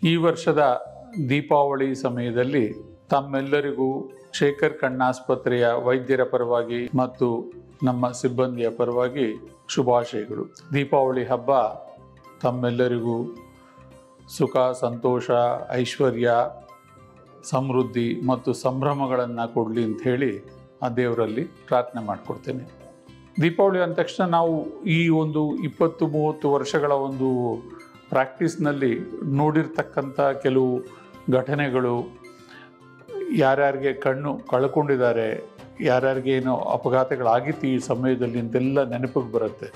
ಈ ವರ್ಷದ ದೀಪಾವಳಿ ಸಮಯದಲ್ಲಿ ತಮ್ಮೆಲ್ಲರಿಗೂ ಶೇಖರ್ ಕಣ್ಣಾಸ್ಪತ್ರೆಯ ವೈದ್ಯರ ಪರವಾಗಿ ಮತ್ತು ನಮ್ಮ ಸಿಬ್ಬಂದಿಯ ಪರವಾಗಿ ಶುಭಾಶಯಗಳು ದೀಪಾವಳಿ ಹಬ್ಬ ತಮ್ಮೆಲ್ಲರಿಗೂ ಸುಖ ಸಂತೋಷ ಐಶ್ವರ್ಯ ಸಮೃದ್ಧಿ ಮತ್ತು ಸಂಭ್ರಮಗಳನ್ನು ಕೊಡಲಿ ಅಂತ ಹೇಳಿ ಆ ದೇವರಲ್ಲಿ ಪ್ರಾರ್ಥನೆ ಮಾಡಿಕೊಡ್ತೇನೆ ದೀಪಾವಳಿ ಅಂದ ತಕ್ಷಣ ನಾವು ಈ ಒಂದು ಇಪ್ಪತ್ತು ಮೂವತ್ತು ವರ್ಷಗಳ ಒಂದು ಪ್ರಾಕ್ಟೀಸ್ನಲ್ಲಿ ನೋಡಿರ್ತಕ್ಕಂಥ ಕೆಲವು ಘಟನೆಗಳು ಯಾರ್ಯಾರಿಗೆ ಕಣ್ಣು ಕಳ್ಕೊಂಡಿದ್ದಾರೆ ಯಾರ್ಯಾರಿಗೆ ಏನೋ ಅಪಘಾತಗಳಾಗಿತ್ತು ಈ ಸಮಯದಲ್ಲಿ ಅಂತೆಲ್ಲ ನೆನಪಿಗೆ ಬರುತ್ತೆ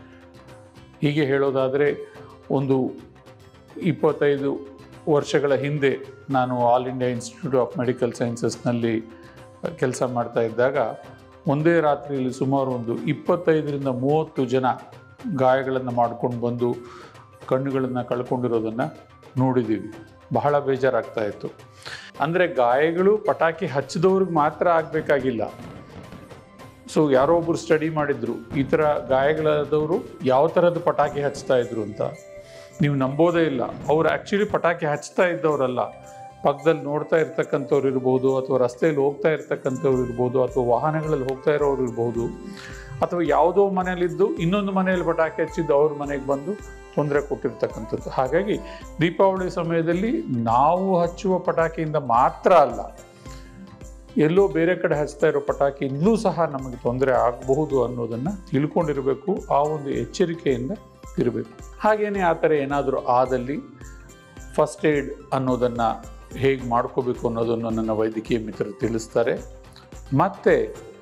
ಹೀಗೆ ಹೇಳೋದಾದರೆ ಒಂದು ಇಪ್ಪತ್ತೈದು ವರ್ಷಗಳ ಹಿಂದೆ ನಾನು all India institute of medical ಸೈನ್ಸಸ್ನಲ್ಲಿ ಕೆಲಸ ಮಾಡ್ತಾ ಇದ್ದಾಗ ಒಂದೇ ರಾತ್ರಿಯಲ್ಲಿ ಸುಮಾರು ಒಂದು ಇಪ್ಪತ್ತೈದರಿಂದ ಮೂವತ್ತು ಜನ ಗಾಯಗಳನ್ನು ಮಾಡ್ಕೊಂಡು ಬಂದು ಕಣ್ಣುಗಳನ್ನು ಕಳ್ಕೊಂಡಿರೋದನ್ನು ನೋಡಿದ್ದೀವಿ ಬಹಳ ಬೇಜಾರಾಗ್ತಾ ಇತ್ತು ಅಂದರೆ ಗಾಯಗಳು ಪಟಾಕಿ ಹಚ್ಚಿದವ್ರಿಗೆ ಮಾತ್ರ ಆಗಬೇಕಾಗಿಲ್ಲ ಸೊ ಯಾರೋ ಒಬ್ಬರು ಸ್ಟಡಿ ಮಾಡಿದ್ರು ಈ ಥರ ಗಾಯಗಳಾದವರು ಯಾವ ಥರದ ಪಟಾಕಿ ಹಚ್ತಾ ಇದ್ರು ಅಂತ ನೀವು ನಂಬೋದೇ ಇಲ್ಲ ಅವ್ರು ಆ್ಯಕ್ಚುಲಿ ಪಟಾಕಿ ಹಚ್ತಾ ಇದ್ದವರಲ್ಲ ಪಕ್ಕದಲ್ಲಿ ನೋಡ್ತಾ ಇರ್ತಕ್ಕಂಥವ್ರು ಇರ್ಬೋದು ಅಥವಾ ರಸ್ತೆಯಲ್ಲಿ ಹೋಗ್ತಾ ಇರ್ತಕ್ಕಂಥವ್ರು ಇರ್ಬೋದು ಅಥವಾ ವಾಹನಗಳಲ್ಲಿ ಹೋಗ್ತಾ ಇರೋರು ಇರ್ಬೋದು ಅಥವಾ ಯಾವುದೋ ಮನೆಯಲ್ಲಿದ್ದು ಇನ್ನೊಂದು ಮನೆಯಲ್ಲಿ ಪಟಾಕಿ ಹಚ್ಚಿದ್ದು ಅವ್ರ ಮನೆಗೆ ಬಂದು ತೊಂದರೆ ಕೊಟ್ಟಿರ್ತಕ್ಕಂಥದ್ದು ಹಾಗಾಗಿ ದೀಪಾವಳಿ ಸಮಯದಲ್ಲಿ ನಾವು ಹಚ್ಚುವ ಪಟಾಕಿಯಿಂದ ಮಾತ್ರ ಅಲ್ಲ ಎಲ್ಲೋ ಬೇರೆ ಕಡೆ ಹಚ್ತಾ ಇರೋ ಪಟಾಕಿಯಿಂದಲೂ ಸಹ ನಮಗೆ ತೊಂದರೆ ಆಗಬಹುದು ಅನ್ನೋದನ್ನು ತಿಳ್ಕೊಂಡಿರಬೇಕು ಆ ಒಂದು ಎಚ್ಚರಿಕೆಯಿಂದ ಇರಬೇಕು ಹಾಗೆಯೇ ಆ ಥರ ಏನಾದರೂ ಆದಲ್ಲಿ ಫಸ್ಟ್ ಏಡ್ ಅನ್ನೋದನ್ನು ಹೇಗೆ ಮಾಡ್ಕೋಬೇಕು ಅನ್ನೋದನ್ನು ನನ್ನ ವೈದ್ಯಕೀಯ ಮಿತ್ರರು ತಿಳಿಸ್ತಾರೆ ಮತ್ತು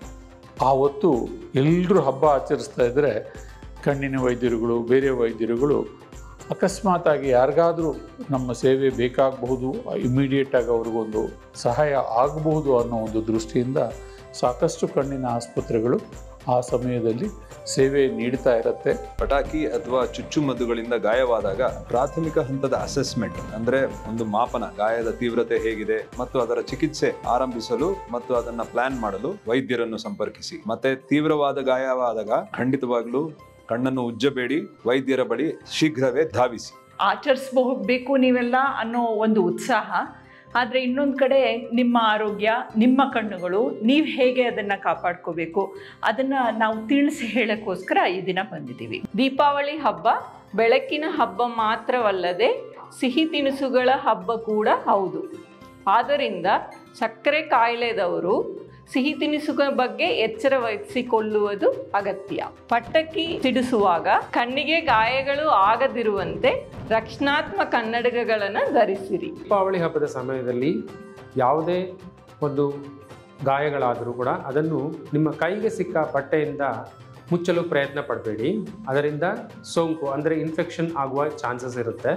ಆವತ್ತು ಎಲ್ಲರೂ ಹಬ್ಬ ಆಚರಿಸ್ತಾ ಇದ್ದರೆ ಕಣ್ಣಿನ ವೈದ್ಯರುಗಳು ಬೇರೆ ವೈದ್ಯರುಗಳು ಅಕಸ್ಮಾತಾಗಿ ಯಾರಿಗಾದರೂ ನಮ್ಮ ಸೇವೆ ಬೇಕಾಗಬಹುದು ಇಮಿಡಿಯೇಟಾಗಿ ಅವ್ರಿಗೊಂದು ಸಹಾಯ ಆಗಬಹುದು ಅನ್ನೋ ಒಂದು ದೃಷ್ಟಿಯಿಂದ ಸಾಕಷ್ಟು ಕಣ್ಣಿನ ಆಸ್ಪತ್ರೆಗಳು ಆ ಸಮಯದಲ್ಲಿ ಸೇವೆ ನೀಡ್ತಾ ಇರುತ್ತೆ ಪಟಾಕಿ ಅಥವಾ ಚುಚ್ಚುಮದ್ದುಗಳಿಂದ ಗಾಯವಾದಾಗ ಪ್ರಾಥಮಿಕ ಹಂತದ ಅಸೆಸ್ಮೆಂಟ್ ಅಂದ್ರೆ ಒಂದು ಮಾಪನ ಗಾಯದ ತೀವ್ರತೆ ಹೇಗಿದೆ ಮತ್ತು ಅದರ ಚಿಕಿತ್ಸೆ ಆರಂಭಿಸಲು ಮತ್ತು ಅದನ್ನ ಪ್ಲಾನ್ ಮಾಡಲು ವೈದ್ಯರನ್ನು ಸಂಪರ್ಕಿಸಿ ಮತ್ತೆ ತೀವ್ರವಾದ ಗಾಯವಾದಾಗ ಖಂಡಿತವಾಗ್ಲೂ ಕಣ್ಣನ್ನು ಉಜ್ಜಬೇಡಿ ವೈದ್ಯರ ಬಳಿ ಶೀಘ್ರವೇ ಧಾವಿಸಿ ಆಚರಿಸ್ಬೇಕು ನೀವೆಲ್ಲ ಅನ್ನೋ ಒಂದು ಉತ್ಸಾಹ ಆದರೆ ಇನ್ನೊಂದು ಕಡೆ ನಿಮ್ಮ ಆರೋಗ್ಯ ನಿಮ್ಮ ಕಣ್ಣುಗಳು ನೀವು ಹೇಗೆ ಅದನ್ನು ಕಾಪಾಡ್ಕೋಬೇಕು ಅದನ್ನು ನಾವು ತಿಳಿಸಿ ಹೇಳೋಕ್ಕೋಸ್ಕರ ಈ ದಿನ ಬಂದಿದ್ದೀವಿ ದೀಪಾವಳಿ ಹಬ್ಬ ಬೆಳಕಿನ ಹಬ್ಬ ಮಾತ್ರವಲ್ಲದೆ ಸಿಹಿ ತಿನಿಸುಗಳ ಹಬ್ಬ ಕೂಡ ಹೌದು ಆದ್ದರಿಂದ ಸಕ್ಕರೆ ಕಾಯಿಲೆದವರು ಸಿಹಿ ತಿನಿಸುಗಳ ಬಗ್ಗೆ ಎಚ್ಚರ ವಹಿಸಿಕೊಳ್ಳುವುದು ಅಗತ್ಯ ಪಟಾಕಿ ಸಿಡಿಸುವಾಗ ಕಣ್ಣಿಗೆ ಗಾಯಗಳು ಆಗದಿರುವಂತೆ ರಕ್ಷಣಾತ್ಮಕ ಕನ್ನಡಕಗಳನ್ನು ಧರಿಸಿರಿ ದೀಪಾವಳಿ ಹಬ್ಬದ ಸಮಯದಲ್ಲಿ ಯಾವುದೇ ಒಂದು ಗಾಯಗಳಾದರೂ ಕೂಡ ಅದನ್ನು ನಿಮ್ಮ ಕೈಗೆ ಸಿಕ್ಕ ಬಟ್ಟೆಯಿಂದ ಮುಚ್ಚಲು ಪ್ರಯತ್ನ ಪಡಬೇಡಿ ಅದರಿಂದ ಸೋಂಕು ಅಂದರೆ ಇನ್ಫೆಕ್ಷನ್ ಆಗುವ ಚಾನ್ಸಸ್ ಇರುತ್ತೆ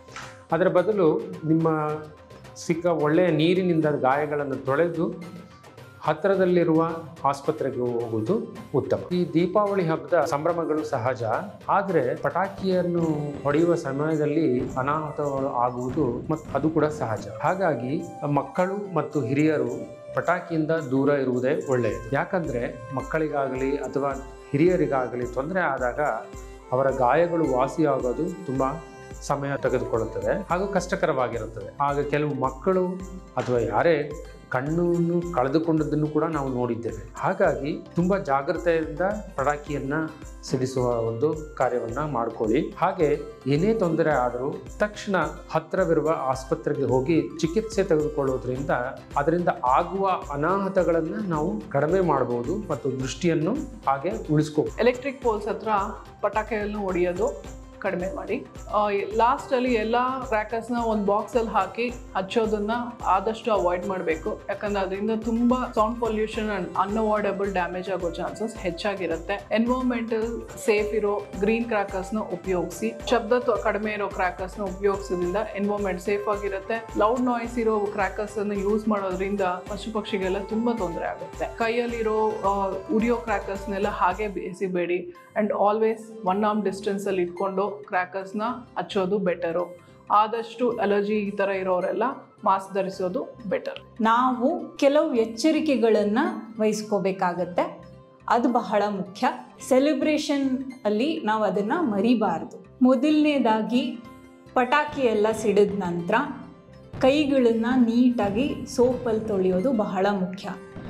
ಅದರ ಬದಲು ನಿಮ್ಮ ಸಿಕ್ಕ ಒಳ್ಳೆಯ ನೀರಿನಿಂದ ಗಾಯಗಳನ್ನು ತೊಳೆದು ಹತ್ತಿರದಲ್ಲಿರುವ ಆಸ್ಪತ್ರೆಗೆ ಹೋಗುವುದು ಉತ್ತಮ ಈ ದೀಪಾವಳಿ ಹಬ್ಬದ ಸಂಭ್ರಮಗಳು ಸಹಜ ಆದರೆ ಪಟಾಕಿಯನ್ನು ಹೊಡೆಯುವ ಸಮಯದಲ್ಲಿ ಅನಾಹುತಗಳು ಆಗುವುದು ಮತ್ತು ಅದು ಕೂಡ ಸಹಜ ಹಾಗಾಗಿ ಮಕ್ಕಳು ಮತ್ತು ಹಿರಿಯರು ಪಟಾಕಿಯಿಂದ ದೂರ ಇರುವುದೇ ಒಳ್ಳೆಯದು ಯಾಕಂದರೆ ಮಕ್ಕಳಿಗಾಗಲಿ ಅಥವಾ ಹಿರಿಯರಿಗಾಗಲಿ ತೊಂದರೆ ಆದಾಗ ಅವರ ಗಾಯಗಳು ವಾಸಿಯಾಗೋದು ತುಂಬ ಸಮಯ ತೆಗೆದುಕೊಳ್ಳುತ್ತದೆ ಹಾಗೂ ಕಷ್ಟಕರವಾಗಿರುತ್ತದೆ ಆಗ ಕೆಲವು ಮಕ್ಕಳು ಅಥವಾ ಯಾರೇ ಕಣ್ಣನ್ನು ಕಳೆದುಕೊಂಡದ್ದನ್ನು ಕೂಡ ನಾವು ನೋಡಿದ್ದೇವೆ ಹಾಗಾಗಿ ತುಂಬ ಜಾಗ್ರತೆಯಿಂದ ಪಟಾಕಿಯನ್ನ ಸಿಡಿಸುವ ಒಂದು ಕಾರ್ಯವನ್ನ ಮಾಡ್ಕೊಳ್ಳಿ ಹಾಗೆ ಏನೇ ತೊಂದರೆ ಆದರೂ ತಕ್ಷಣ ಹತ್ತಿರವಿರುವ ಆಸ್ಪತ್ರೆಗೆ ಹೋಗಿ ಚಿಕಿತ್ಸೆ ತೆಗೆದುಕೊಳ್ಳೋದ್ರಿಂದ ಅದರಿಂದ ಆಗುವ ಅನಾಹುತಗಳನ್ನು ನಾವು ಕಡಿಮೆ ಮಾಡಬಹುದು ಮತ್ತು ದೃಷ್ಟಿಯನ್ನು ಹಾಗೆ ಉಳಿಸ್ಕೋ ಎಲೆಕ್ಟ್ರಿಕ್ ಪೋಲ್ಸ್ ಹತ್ರ ಪಟಾಕಿಯನ್ನು ಹೊಡೆಯೋದು ಕಡಿಮೆ ಮಾಡಿ ಲಾಸ್ಟಲ್ಲಿ ಎಲ್ಲ ಕ್ರ್ಯಾಕರ್ಸ್ನ ಒಂದು ಬಾಕ್ಸಲ್ಲಿ ಹಾಕಿ ಹಚ್ಚೋದನ್ನ ಆದಷ್ಟು ಅವಾಯ್ಡ್ ಮಾಡಬೇಕು ಯಾಕಂದ್ರೆ ಅದರಿಂದ ತುಂಬ sound pollution and unavoidable damage ಆಗೋ ಚಾನ್ಸಸ್ ಹೆಚ್ಚಾಗಿರುತ್ತೆ ಎನ್ವೈರ್ಮೆಂಟಲ್ ಸೇಫ್ ಇರೋ ಗ್ರೀನ್ ಕ್ರ್ಯಾಕರ್ಸ್ನ ಉಪಯೋಗಿಸಿ ಶಬ್ದ ತ- ಕಡಿಮೆ ಇರೋ ಕ್ರ್ಯಾಕರ್ಸ್ನ ಉಪಯೋಗಿಸೋದ್ರಿಂದ ಎನ್ವೈರ್ಮೆಂಟ್ ಸೇಫ್ ಆಗಿರುತ್ತೆ ಲೌಡ್ ನಾಯ್ಸ್ ಇರೋ ಕ್ರ್ಯಾಕರ್ಸ್ ಅನ್ನು ಯೂಸ್ ಮಾಡೋದ್ರಿಂದ ಪಶು ಪಕ್ಷಿಗೆಲ್ಲ ತುಂಬಾ ತೊಂದರೆ ಆಗುತ್ತೆ ಕೈಯಲ್ಲಿರೋ ಆ, ಉರಿಯೋ ಕ್ರ್ಯಾಕರ್ಸ್ನೆಲ್ಲ ಹಾಗೆ ಬೇಯಿಸಿಬೇಡಿ ಆ್ಯಂಡ್ ಆಲ್ವೇಸ್ ಒನ್ ಆರ್ಮ್ ಡಿಸ್ಟೆನ್ಸಲ್ಲಿ ಇಟ್ಕೊಂಡು ಕ್ರ್ಯಾಕರ್ಸ್ನ ಹಚ್ಚೋದು ಬೆಟರು ಆದಷ್ಟು ಅಲರ್ಜಿ ಈ ಥರ ಇರೋರೆಲ್ಲ ಮಾಸ್ಕ್ ಧರಿಸೋದು ಬೆಟರ್ ನಾವು ಕೆಲವು ಎಚ್ಚರಿಕೆಗಳನ್ನು ವಹಿಸ್ಕೋಬೇಕಾಗತ್ತೆ ಅದು ಬಹಳ ಮುಖ್ಯ ಸೆಲೆಬ್ರೇಷನ್ ಅಲ್ಲಿ ನಾವು ಅದನ್ನು ಮರಿಬಾರ್ದು ಮೊದಲನೇದಾಗಿ ಪಟಾಕಿ ಎಲ್ಲ ಸಿಡಿದ ನಂತರ ಕೈಗಳನ್ನು ನೀಟಾಗಿ ಸೋಪಲ್ಲಿ ತೊಳೆಯೋದು ಬಹಳ ಮುಖ್ಯ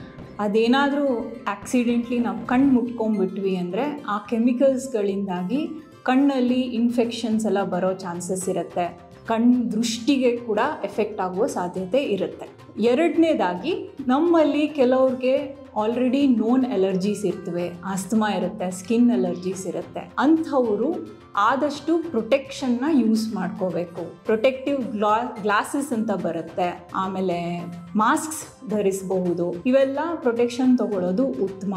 ಅದೇನಾದರೂ ಆಕ್ಸಿಡೆಂಟ್ಲಿ ನಾವು ಕಣ್ಣು ಮುಟ್ಕೊಂಡ್ಬಿಟ್ವಿ ಅಂದರೆ ಆ ಕೆಮಿಕಲ್ಸ್ಗಳಿಂದಾಗಿ ಕಣ್ಣಲ್ಲಿ ಇನ್ಫೆಕ್ಷನ್ಸ್ ಎಲ್ಲ ಬರೋ ಚಾನ್ಸಸ್ ಇರುತ್ತೆ ಕಣ್ಣು ದೃಷ್ಟಿಗೆ ಕೂಡ ಎಫೆಕ್ಟ್ ಆಗುವ ಸಾಧ್ಯತೆ ಇರುತ್ತೆ ಎರಡನೇದಾಗಿ ನಮ್ಮಲ್ಲಿ ಕೆಲವ್ರಿಗೆ ಆಲ್ರೆಡಿ ನೋನ್ ಅಲರ್ಜೀಸ್ ಇರ್ತವೆ ಆಸ್ತಮಾ ಇರುತ್ತೆ ಸ್ಕಿನ್ ಅಲರ್ಜೀಸ್ ಇರುತ್ತೆ ಅಂಥವರು ಆದಷ್ಟು ಪ್ರೊಟೆಕ್ಷನ್ನ ಯೂಸ್ ಮಾಡ್ಕೋಬೇಕು ಪ್ರೊಟೆಕ್ಟಿವ್ ಗ್ಲಾ ಗ್ಲಾಸಸ್ ಅಂತ ಬರುತ್ತೆ ಆಮೇಲೆ ಮಾಸ್ಕ್ಸ್ ಧರಿಸಬಹುದು ಇವೆಲ್ಲ ಪ್ರೊಟೆಕ್ಷನ್ ತಗೊಳ್ಳೋದು ಉತ್ತಮ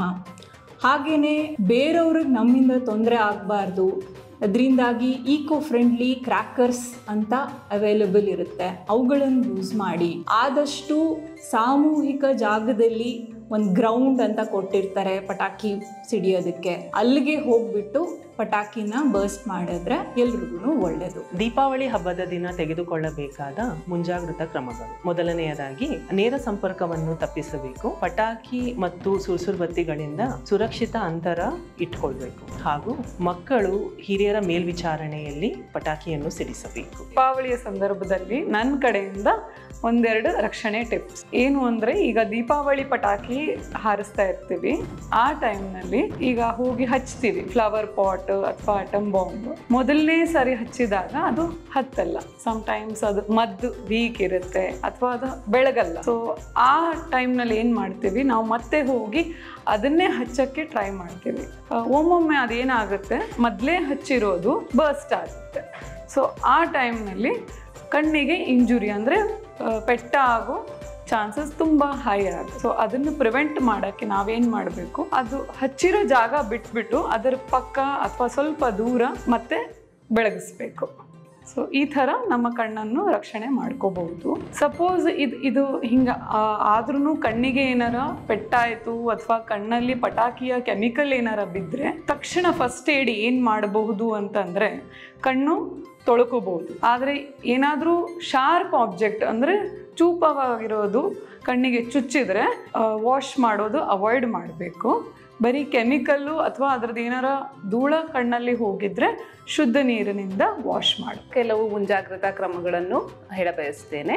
ಹಾಗೆಯೇ ಬೇರೆಯವ್ರಿಗೆ ನಮ್ಮಿಂದ ತೊಂದರೆ ಆಗಬಾರ್ದು ಅದರಿಂದಾಗಿ ಈಕೋ ಫ್ರೆಂಡ್ಲಿ ಕ್ರ್ಯಾಕರ್ಸ್ ಅಂತ ಅವೈಲಬಲ್ ಇರುತ್ತೆ ಅವುಗಳನ್ನು ಯೂಸ್ ಮಾಡಿ ಆದಷ್ಟು ಸಾಮೂಹಿಕ ಜಾಗದಲ್ಲಿ ಒಂದು ಗ್ರೌಂಡ್ ಅಂತ ಕೊಟ್ಟಿರ್ತಾರೆ ಪಟಾಕಿ ಸಿಡಿಯೋದಕ್ಕೆ ಅಲ್ಲಿಗೆ ಹೋಗ್ಬಿಟ್ಟು ಪಟಾಕಿನ ಬರ್ಸ್ಟ್ ಮಾಡಿದ್ರೆ ಎಲ್ರಿಗೂ ಒಳ್ಳೆಯದು ದೀಪಾವಳಿ ಹಬ್ಬದ ದಿನ ತೆಗೆದುಕೊಳ್ಳಬೇಕಾದ ಮುಂಜಾಗ್ರತಾ ಕ್ರಮಗಳು ಮೊದಲನೆಯದಾಗಿ ನೇರ ಸಂಪರ್ಕವನ್ನು ತಪ್ಪಿಸಬೇಕು ಪಟಾಕಿ ಮತ್ತು ಸುರ್ಸುರ್ ಬತ್ತಿಗಳಿಂದ ಸುರಕ್ಷಿತ ಅಂತರ ಇಟ್ಕೊಳ್ಬೇಕು ಹಾಗೂ ಮಕ್ಕಳು ಹಿರಿಯರ ಮೇಲ್ವಿಚಾರಣೆಯಲ್ಲಿ ಪಟಾಕಿಯನ್ನು ಸಿಡಿಸಬೇಕು ದೀಪಾವಳಿಯ ಸಂದರ್ಭದಲ್ಲಿ ನನ್ನ ಕಡೆಯಿಂದ ಒಂದೆರಡು ರಕ್ಷಣೆ ಟಿಪ್ಸ್ ಏನು ಅಂದರೆ ಈಗ ದೀಪಾವಳಿ ಪಟಾಕಿ ಹಾರಿಸ್ತಾ ಇರ್ತೀವಿ ಆ ಟೈಮ್ನಲ್ಲಿ ಈಗ ಹೋಗಿ ಹಚ್ತೀವಿ ಫ್ಲವರ್ ಪಾಟ್ ಅಥವಾ ಅಟಮ್ ಬಾಂಬ್ ಮೊದಲನೇ ಸಾರಿ ಹಚ್ಚಿದಾಗ ಅದು ಹತ್ತಲ್ಲ ಟೈಮ್ಸ್ ಅದು ಮದ್ದು ವೀಕ್ ಇರುತ್ತೆ ಅಥವಾ ಅದು ಬೆಳಗಲ್ಲ ಸೊ ಆ ಟೈಮ್ನಲ್ಲಿ ಏನು ಮಾಡ್ತೀವಿ ನಾವು ಮತ್ತೆ ಹೋಗಿ ಅದನ್ನೇ ಹಚ್ಚಕ್ಕೆ ಟ್ರೈ ಮಾಡ್ತೀವಿ ಆ, ಒಮ್ಮೊಮ್ಮೆ ಅದೇನಾಗುತ್ತೆ ಮೊದಲೇ ಹಚ್ಚಿರೋದು ಬರ್ಸ್ಟ್ ಆಗುತ್ತೆ ಸೊ ಆ ಟೈಮ್ನಲ್ಲಿ ಕಣ್ಣಿಗೆ ಇಂಜುರಿ ಅಂದರೆ ಪೆಟ್ಟ ಆಗೋ ಚಾನ್ಸಸ್ ತುಂಬ ಹೈ ಆಗುತ್ತೆ ಸೊ ಅದನ್ನು ಪ್ರಿವೆಂಟ್ ಮಾಡೋಕ್ಕೆ ನಾವೇನು ಮಾಡಬೇಕು ಅದು ಹಚ್ಚಿರೋ ಜಾಗ ಬಿಟ್ಬಿಟ್ಟು ಅದರ ಪಕ್ಕ ಅಥವಾ ಸ್ವಲ್ಪ ದೂರ ಮತ್ತೆ ಬೆಳಗಿಸ್ಬೇಕು ಸೊ ಈ ಥರ ನಮ್ಮ ಕಣ್ಣನ್ನು ರಕ್ಷಣೆ ಮಾಡ್ಕೋಬಹುದು ಸಪೋಸ್ ಇದು ಇದು ಹಿಂಗೆ ಆದ್ರೂ ಕಣ್ಣಿಗೆ ಏನಾರ ಪೆಟ್ಟಾಯಿತು ಅಥವಾ ಕಣ್ಣಲ್ಲಿ ಪಟಾಕಿಯ ಕೆಮಿಕಲ್ ಏನಾರ ಬಿದ್ದರೆ ತಕ್ಷಣ ಫಸ್ಟ್ ಏಡ್ ಏನು ಮಾಡಬಹುದು ಅಂತಂದರೆ ಕಣ್ಣು ತೊಳ್ಕೋಬಹುದು ಆದರೆ ಏನಾದರೂ ಶಾರ್ಪ್ ಆಬ್ಜೆಕ್ಟ್ ಅಂದರೆ ಚೂಪವಾಗಿರೋದು ಕಣ್ಣಿಗೆ ಚುಚ್ಚಿದ್ರೆ ವಾಶ್ ಮಾಡೋದು ಅವಾಯ್ಡ್ ಮಾಡಬೇಕು ಬರೀ ಕೆಮಿಕಲ್ಲು ಅಥವಾ ಅದ್ರದ್ದು ಏನಾರ ಧೂಳ ಕಣ್ಣಲ್ಲಿ ಹೋಗಿದ್ರೆ ಶುದ್ಧ ನೀರಿನಿಂದ ವಾಶ್ ಮಾಡಿ ಕೆಲವು ಮುಂಜಾಗ್ರತಾ ಕ್ರಮಗಳನ್ನು ಹೇಳಬಯಸ್ತೇನೆ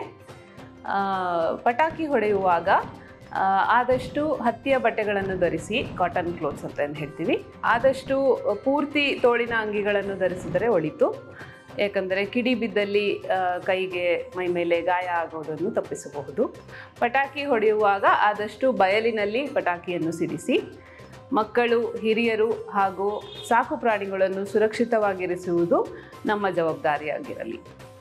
ಆ, ಪಟಾಕಿ ಹೊಡೆಯುವಾಗ ಆ, ಆದಷ್ಟು ಹತ್ತಿಯ ಬಟ್ಟೆಗಳನ್ನು ಧರಿಸಿ ಕಾಟನ್ ಕ್ಲೋತ್ಸ್ ಅಂತ ಏನು ಹೇಳ್ತೀವಿ ಆದಷ್ಟು ಪೂರ್ತಿ ತೋಳಿನ ಅಂಗಿಗಳನ್ನು ಧರಿಸಿದರೆ ಒಳಿತು ಯಾಕಂದರೆ ಕಿಡಿ ಬಿದ್ದಲ್ಲಿ ಆ, ಕೈಗೆ ಮೈ ಮೇಲೆ ಗಾಯ ಆಗೋದನ್ನು ತಪ್ಪಿಸಬಹುದು ಪಟಾಕಿ ಹೊಡೆಯುವಾಗ ಆದಷ್ಟು ಬಯಲಿನಲ್ಲಿ ಪಟಾಕಿಯನ್ನು ಸಿಡಿಸಿ ಮಕ್ಕಳು ಹಿರಿಯರು ಹಾಗೂ ಸಾಕು ಪ್ರಾಣಿಗಳನ್ನು ಸುರಕ್ಷಿತವಾಗಿರಿಸುವುದು ನಮ್ಮ ಜವಾಬ್ದಾರಿಯಾಗಿರಲಿ